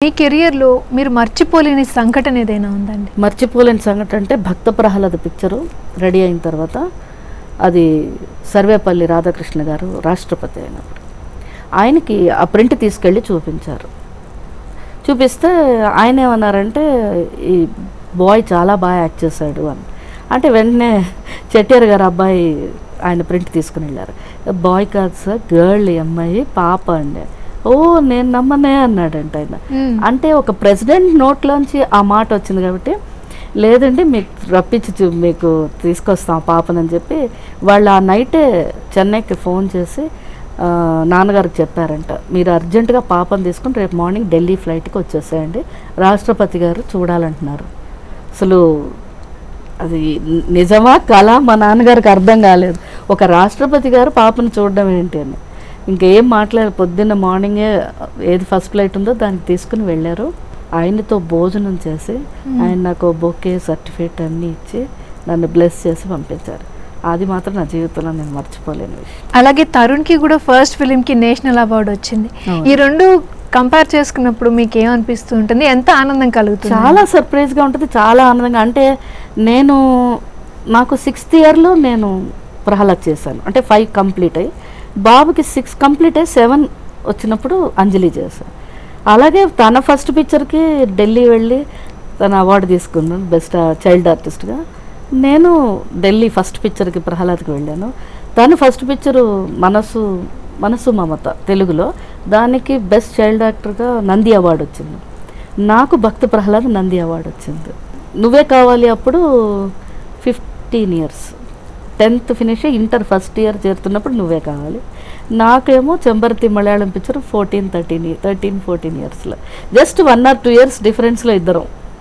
మీ కెరియర్లో మీరు మర్చిపోలేని సంఘటన ఏదైనా ఉందండి మర్చిపోలేని సంఘటన అంటే భక్త ప్రహ్లాద పిక్చరు రెడీ అయిన తర్వాత అది సర్వేపల్లి రాధాకృష్ణ గారు రాష్ట్రపతి అయినప్పుడు ఆయనకి ఆ ప్రింట్ తీసుకెళ్ళి చూపించారు చూపిస్తే ఆయన ఏమన్నారంటే ఈ బాయ్ చాలా బాగా యాక్ట్ చేశాడు అని అంటే వెంటనే చెట్టియార్ గారు అబ్బాయి ఆయన ప్రింట్ తీసుకుని వెళ్ళారు బాయ్ కాదు సార్ గర్ల్ ఈ అమ్మాయి పాప అండి ఓ నేను నమ్మనే అన్నాడంట ఆయన మ్మ్. అంటే ఒక ప్రెసిడెంట్ నోట్లోంచి ఆ మాట వచ్చింది కాబట్టి లేదండి మీకు రప్పించి చూ- మీకు తీసుకొస్తాం పాపనని చెప్పి వాళ్ళు ఆ నైటే చెన్నైకి ఫోన్ చేసి ఆ, నాన్నగారికి చెప్పారంట మీరు అర్జెంటుగా పాపను తీసుకుని రేపు మార్నింగ్ ఢిల్లీ ఫ్లైట్కి వచ్చేసేయండి రాష్ట్రపతి గారు చూడాలంటున్నారు అసలు అది ని- నిజమా కళ మా నాన్నగారికి అర్థం కాలేదు ఒక రాష్ట్రపతి గారు పాపను చూడడం ఏంటి అని ఇంకేం మాట్లాడారు పొద్దున్న మార్నింగే ఏది ఫస్ట్ ఫ్లైట్ ఉందో దానికి తీసుకుని వెళ్ళారు ఆయనతో భోజనం చేసి ఆయన నాకు బొకే సర్టిఫికేట్ అన్నీ ఇచ్చి నన్ను బ్లెస్ చేసి పంపించారు అది మాత్రం నా జీవితంలో నేను మర్చిపోలేని విషయం అలాగే తరుణ్కి కూడా ఫస్ట్ ఫిలింకి నేషనల్ అవార్డు వచ్చింది అవును. ఈ రెండు కంపేర్ చేసుకున్నప్పుడు మీకు ఏమనిపిస్తూ ఉంటుంది ఎంత ఆనందం కలుగుతుంది చాలా సర్ప్రైజ్గా ఉంటుంది చాలా ఆనందంగా అంటే నేను నాకు సిక్స్త్ ఇయర్లో నేను ప్రహ్లాద్ చేశాను అంటే ఫైవ్ కంప్లీట్ అయ్యి బాబుకి సిక్స్ కంప్లీట్ అయ్యి సెవెన్ వచ్చినప్పుడు అంజలి చేశాను అలాగే తన ఫస్ట్ పిక్చర్కి ఢిల్లీ వెళ్ళి తన అవార్డు తీసుకున్నాను బెస్ట్ చైల్డ్ ఆర్టిస్ట్గా నేను ఢిల్లీ ఫస్ట్ పిక్చర్కి ప్రహ్లాద్కి వెళ్ళాను తను ఫస్ట్ పిక్చరు మనసు మనసు మమత తెలుగులో దానికి బెస్ట్ చైల్డ్ యాక్టర్గా నంది అవార్డు వచ్చింది నాకు భక్త ప్రహ్లాద్ నంది అవార్డు వచ్చింది నువ్వే కావాలి అప్పుడు fifteen years tenth finish inter first year చేరుతున్నప్పుడు నువ్వే కావాలి నాకేమో చెంబర్తి Malayalam picture fourteen thirteen thirteen fourteen ఇయర్స్లో just one or two years డిఫరెన్స్లో ఇద్దరం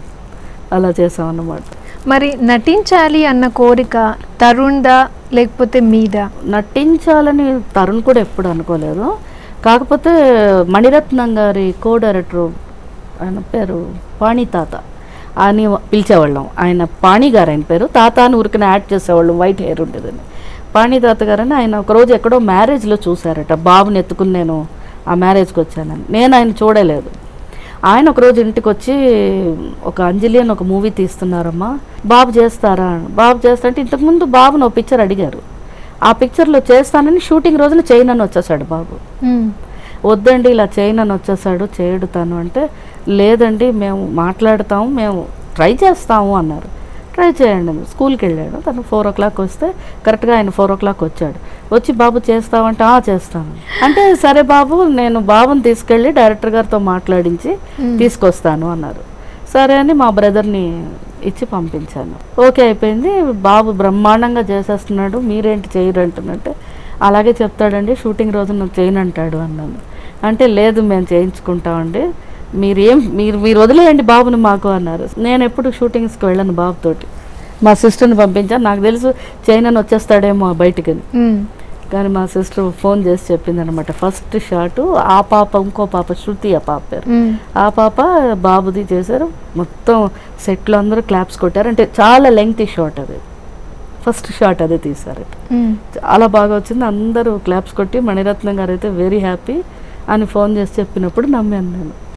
అలా చేసాం అన్నమాట మరి నటించాలి అన్న కోరిక తరుణ్దా లేకపోతే మీదా నటించాలని తరుణ్ కూడా ఎప్పుడు అనుకోలేదు కాకపోతే మణిరత్నం గారి కో డైరెక్టర్ ఆయన పేరు పాణి తాత అని పిలిచేవాళ్ళం ఆయన పాణి గారు ఆయన పేరు తాత అని ఊరికనే యాడ్ చేసేవాళ్ళం వైట్ హెయిర్ ఉండేదని పాణి తాత గారని ఆయన ఒకరోజు ఎక్కడో మ్యారేజ్లో చూశారట బాబుని ఎత్తుకుని నేను ఆ మ్యారేజ్కి వచ్చానని నేను ఆయన చూడలేదు ఆయన ఒకరోజు ఇంటికి వచ్చి ఒక అంజలి అని ఒక మూవీ తీస్తున్నారమ్మా బాబు చేస్తారా అని. బాబు చేస్తా అంటే ఇంతకుముందు బాబుని ఒక పిక్చర్ అడిగారు ఆ పిక్చర్లో చేస్తానని షూటింగ్ రోజున చేయనని వచ్చేసాడు బాబు మ్మ్. వద్దండి ఇలా చేయనని వచ్చేసాడు చేయడు తను అంటే లేదండి మేము మాట్లాడతాము మేము ట్రై చేస్తాము అన్నారు ట్రై చేయండి అని. స్కూల్కి వెళ్ళాడు తను ఫోర్ ఓ క్లాక్ వస్తే కరెక్ట్గా ఆయన ఫోర్ ఓ క్లాక్ వచ్చాడు వచ్చి బాబు చేస్తావంటే ఆ చేస్తాను అంటే సరే బాబు నేను బాబుని తీసుకెళ్ళి డైరెక్టర్ గారితో మాట్లాడించి తీసుకొస్తాను అన్నారు సరే అని మా బ్రదర్ని ఇచ్చి పంపించాను ఓకే అయిపోయింది బాబు బ్రహ్మాండంగా చేసేస్తున్నాడు మీరేంటి చేయరు అంటున్నట్టే అలాగే చెప్తాడండి షూటింగ్ రోజు నువ్వు చేయను అంటాడు అన్నాను అంటే లేదు మేము చేయించుకుంటామండి మీరేం మీరు మీరు వదిలేయండి బాబుని మాకు అన్నారు నేను ఎప్పుడు షూటింగ్స్కి వెళ్ళను బాబుతోటి మా సిస్టర్ని పంపించాను నాకు తెలుసు చైనని వచ్చేస్తాడేమో బయటికి మ్మ్. కానీ మా సిస్టర్ ఫోన్ చేసి చెప్పింది అనమాట ఫస్ట్ షాటు ఆ పాప ఇంకో పాప శృతి ఆ పాప పేరు మ్మ్. ఆ పాప బాబుది చేశారు మొత్తం సెట్లో అందరూ క్లాప్స్ కొట్టారు అంటే చాలా లెంగ్త్ షాట్ అది ఫస్ట్ షాట్ అదే తీశారు మ్మ్. చాలా బాగా వచ్చింది అందరూ క్లాప్స్ కొట్టి మణిరత్నం గారు అయితే వెరీ హ్యాపీ అని ఫోన్ చేసి చెప్పినప్పుడు నమ్మాను నేను